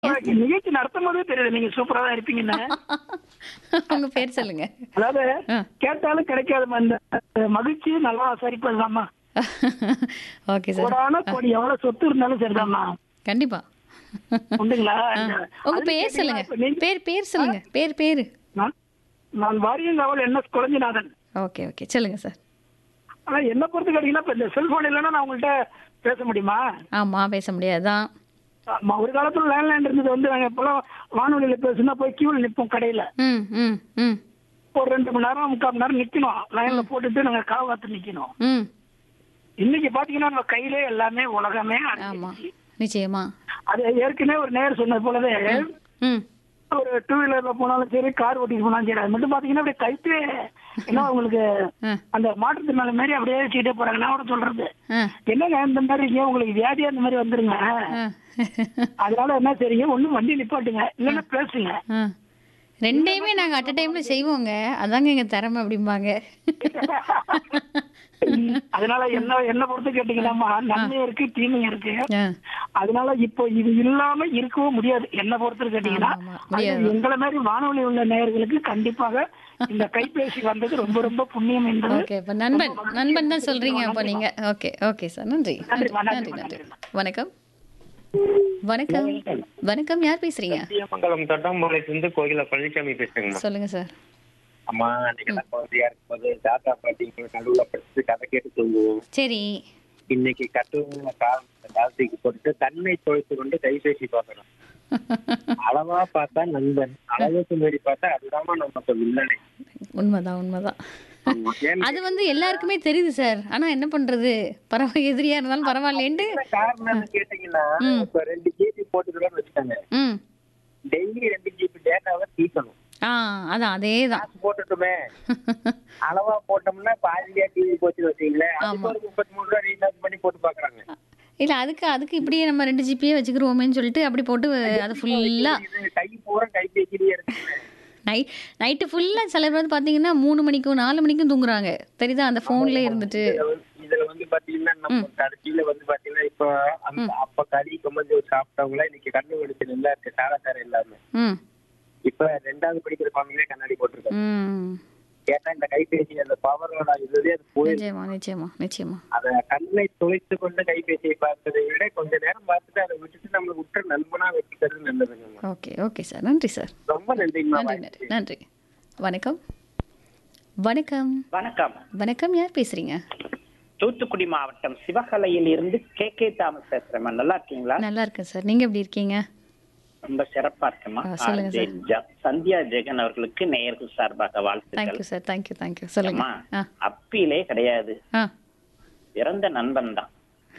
நிகழ்ச்சி நடத்தும் போதே தெரியுது நீங்க சூப்பரா தான் இருப்பீங்கன்னு உங்க பேர் சொல்லுங்க அதாவது ஆ. கேட்டாலும் கிடைக்காத அந்த மகிழ்ச்சி நல்லா சரிப்பதுதாம்மா ஓகே சார் கோடான கோடி எவ்வளவு சொத்து இருந்தாலும் சரிதாம்மா கண்டிப்பா உண்டுங்களா ஆ. உங்க அது பேர் சொல்லுங்க கேட்டீங்களா? இப்ப நீங்க- பேர் பேர் சொல்லுங்க பேர் பேரு நான் நான் Variyankaval N S Kuzhanjinathan okay okay சொல்லுங்க சார் ஆனா என்ன பொறுத்து கேட்டீங்கன்னா இப்ப இந்த செல்போன் இல்லைன்னா நான் உங்கள்கிட்ட பேச முடியுமா ஆமா பேச முடியாதுதான் ஆமா, ஒரு காலத்துல லேண்ட்லைன் இருந்தது வந்து நாங்க இப்பெல்லாம் வானொலியில பேசுனா போய் கியூல நிப்போம் கடையில ம் ம் ம் ஒரு ரெண்டு மணி நேரம் முக்கால் மணி நேரம் நிக்கணும் லைன்ல போட்டுட்டு நாங்க காவு காத்து நிக்கணும் ம் இன்னைக்கு பாத்தீங்கன்னா நம்ம கையிலே எல்லாமே உலகமே ஆமா அடங்கிடுச்சு. நிச்சயமா அது ஏற்கனவே ஒரு நேர் சொன்னது போலவே ம் ஒரு டூ வீலர்ல போனாலும் சரி கார் ஓட்டிட்டு போனாலும் சரி அது மட்டும் பாத்தீங்கன்னா அப்படியே கைத்தே என்ன உங்களுக்கு ஆ அந்த மாற்றுத்திறனாளி மாதிரி அப்படியே வச்சுக்கிட்டே போறாங்க நான் கூட சொல்றது ஆ என்னங்க இந்த மாதிரி இருக்கீங்க உங்களுக்கு வியாதியா இந்த மாதிரி வந்துருங்க ஆ அதனால என்ன செய்றீங்க ஒண்ணும் வண்டி நிப்பாட்டுங்க இல்லைன்னா பேசுங்க ஆ ரெண்டையுமே நாங்க அட் டைம்ல செய்வோங்க அதாங்க எங்க திறமை அப்படிம்பாங்க அதனால என்ன என்ன பொறுத்து கேட்டீங்கன்னா நன்மையும் இருக்கு தீமையும் இருக்கு ஆ அதனால இப்போ இது இல்லாம இருக்கவும் முடியாது என்ன பொறுத்து கேட்டீங்கன்னா ஆமா, ஆமா, முடியாது. அது எங்களை மாதிரி வானொலி உள்ள நேயர்களுக்கு கண்டிப்பாக இந்த கைபேசி வந்தது ரொம்ப ரொம்ப புண்ணியம் என்பது ஓகே இப்ப நண்பன் நண்பன் தான் சொல்றீங்க அப்ப நீங்க ஓகே ஓகே சார் நன்றி நன்றிம்மா, நன்றி நன்றிம்மா, நன்றி வணக்கம் வணக்கம் வணக்கம் யார் பேசுறீங்க சத்தியமங்கலம் தொட்டாம்பாளையத்துல இருந்து கோகிலா பழனிசாமி பேசுறேங்கம்மா சொல்லுங்க சார் அம்மா அன்னைக்கு நான் குழந்தையா இருக்கும்போது தாத்தா பாட்டிங்க நடுவுல படிச்சு கதை கேட்டு தூங்குவோம் சரி இன்னைக்கு கட்டுவங்கள கால் காலத்துக்கு போட்டு தன்னை தொலைத்து கொண்டு கைபேசி பார்க்கணும் அளவா பார்த்தா நண்பன் அளவுக்கு மீறி பார்த்தா அதுதான் நமக்கு வில்லனை உண்மைதான் உண்மைதான் ஆமா. ஏன்னு அது வந்து எல்லாருக்குமே தெரியுது சார் ஆனா என்ன பண்றது பரவ எதிரியா இருந்தாலும் பரவாயில்லேன்ட்டு என்ன காரணம்னு கேட்டீங்கன்னா இப்ப ரெண்டு ஜிபி போட்டுக்கிறோம்னு வச்சுக்கோங்க ம் டெய்லி ரெண்டு ஜிபி டேட்டாவை தீக்கணும் ஆ அதான் அதே தான் காசு போட்டுட்டுமே அளவா போட்டோம்னா பாதியா டிவி போச்சு வச்சீங்களேன் அதுக்கு ஒரு முப்பத்தி மூணு ரூபா ரீசார்ஜ் பண்ணி போட்டு பாக்குறாங்க இல்ல அதுக்கு அதுக்கு இப்படியே நம்ம ரெண்டு ஜிபியே வச்சுக்கிருவோமேன்னு சொல்லிட்டு அப்படி போட்டு அது ஃபுல்லா இது கை பூரா கைபேசிலேயே இருக்கு நைட் நைட்டு ஃபுல்லா சிலர் வந்து பாத்தீங்கன்னா மூணு மணிக்கும் நாலு மணிக்கும் தூங்குறாங்க தெரியுதா அந்த போன்ல இருந்துட்டு இதுல வந்து- இதுல வந்து பாத்தீங்கன்னா நம்ம கடைசியில வந்து பாத்தீங்கன்னா இப்ப அந்த அப்ப கறி கொம்பஞ்சு சாப்பிட்டவங்கள இன்னைக்கு கண்ணு வெடிச்சு நல்லா இருக்கு சாராசாரம் இல்லாம ம் இப்ப ரெண்டாவது படிக்கிற குழந்தைங்களே கண்ணாடி போட்டிருக்காங்க ம் கேட்டா இந்த கைபேசி அந்த பவரோட இதுலயே அது போய் நிச்சயமா நிச்சயமா நிச்சயமா அத கண்ணை துளைத்து கொண்டு கைபேசியை பார்த்ததை விட கொஞ்ச நேரம் பார்த்துட்டு அதை விட்டுட்டு நம்மளுக்கு விட்டு நண்பனா வச்சுக்கிறது நல்லதுங்க ஓகே ஓகே சார் நன்றி சார் ரொம்ப நன்றிங்கம்மா நன்றி நன்றி நன்றி வணக்கம் வணக்கம் வணக்கம் வணக்கம் யார் பேசுறீங்க தூத்துக்குடி மாவட்டம் சிவகலையில் இருந்து கே கே தாமஸ் பேசுறேன் நல்லா இருக்கீங்களா நல்லா இருக்கேன் சார் நீங்க எப்படி இருக்கீங்க ரொம்ப சிறப்பா இருக்குமா ஆ, சொல்லுங்க ஆ, ஜெ- ஜ- சந்தியா ஜெகன் அவர்களுக்கு நேயர்கள் சார்பாக வாழ்த்துக்கள் தேங்க்யூ சார் தேங்க்யூ தேங்க்யூ சொல்லுங்க அம்மா, ஆ அப்பிலே கிடையாது ஆ இறந்த நண்பன் தான்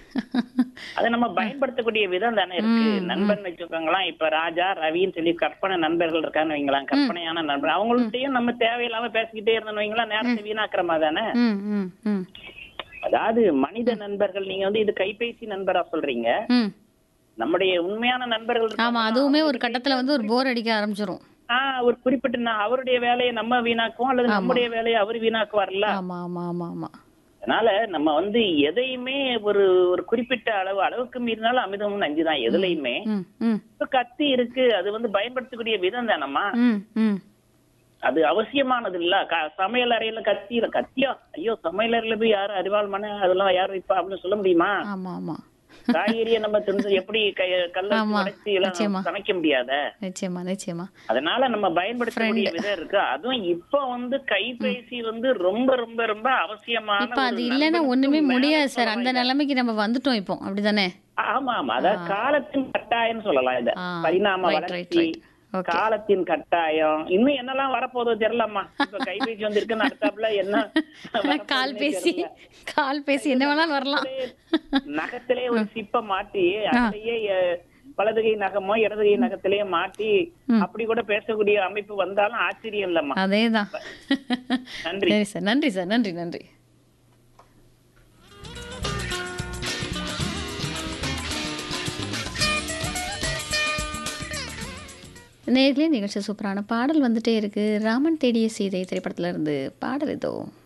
அதை நம்ம பயன்படுத்தக்கூடிய விதம் தானே இருக்கு நண்பன் வச்சுக்கோங்களேன் இப்ப ராஜா ரவின்னு சொல்லி கற்பனை நண்பர்கள் இருக்கான்னு வைங்களேன் கற்பனையான நண்பர் அவங்கள்ட்டயும் நம்ம தேவையில்லாம பேசிக்கிட்டே இருந்தோம்னு வைங்களேன் நேரத்தை வீணாக்குறமா தானே ம் ம் ம் அதாவது மனித நண்பர்கள் நீங்க வந்து இது கைபேசி நண்பரா சொல்றீங்க ம் நம்முடைய உண்மையான நண்பர்கள் ஆமா இருக்காங்கன்னா, அதுவுமே ஒரு கட்டத்துல வந்து ஒரு போர் அடிக்க ஆரம்பிச்சிரும் ஆஹ் ஒரு குறிப்பிட்ட நா- அவருடைய வேலையை நம்ம வீணாக்குவோம் அல்லது நம்முடைய வேலையை அவர் வீணாக்குவார்ல ஆமா ஆமா ஆமா ஆமா அதனால நம்ம வந்து எதையுமே ஒரு ஒரு குறிப்பிட்ட அளவு அளவுக்கு மீறினாலும் அமிதமும் நஞ்சுதான் எதுலையுமே ம் ம் இப்ப கத்தி இருக்கு அது வந்து பயன்படுத்தக்கூடிய விதம் தானம்மா ம் ம் அது அவசியமானது இல்ல க- சமையல் அறையில கத்தி கத்தியா ஐயோ சமையல் அறையில போய் யாரும் அறிவாள் மன அதெல்லாம் யாரும் வைப்பா அப்படின்னு சொல்ல முடியுமா ஆமா ஆமா காய்கறியை நம்ம தின்று எப்படி கை- கல்ல ஆமா, உடைச்சி எல்லாம் நிச்சயமா. சமைக்க முடியாத நிச்சயமா நிச்சயமா அதனால நம்ம பயன்படுத்தக்கூடிய விதம் இருக்கு அதுவும் இப்ப வந்து கைபேசி வந்து ரொம்ப ரொம்ப ரொம்ப அவசியமான இப்ப அது ஒரு இல்லைன்னா நண்பனுக்கு ஒண்ணுமே மேல முடியாது சார் சொல்லலாம் அந்த இத. நிலைமைக்கு நம்ம வந்துட்டோம் இப்போ அப்படிதானே ஆமா ஆமா அதாவது காலத்தின் கட்டாயம் சொல்லலாம் இத ஆ, பரிணாம right, right, வளர்ச்சி right. Okay. காலத்தின் கட்டாயம் இன்னும் என்னெல்லாம் வரப்போதோ தெரியலம்மா இப்ப கைபேசி வந்திருக்குன்னு அடுத்தாப்புல என்ன வரப்போகுதுன்னே கால் பேசி தெரியல. கால் பேசி என்ன வேணாலும் வரலாம் நகத்திலே ஒரு சிப்ப மாட்டி அதுலயே அஹ், வலதுகை நகமோ இடதுகை நகத்திலேயே மாட்டி அப்படி கூட பேசக்கூடிய அமைப்பு வந்தாலும் ஆச்சரியம் இல்லம்மா அதேதான் நன்றி. சரி சார் நன்றி சார் நன்றி நன்றி நேர்களே நிகழ்ச்சி சூப்பரான பாடல் வந்துட்டே இருக்கு ராமன் தேடிய சீதை திரைப்படத்துல இருந்து பாடல் இதோ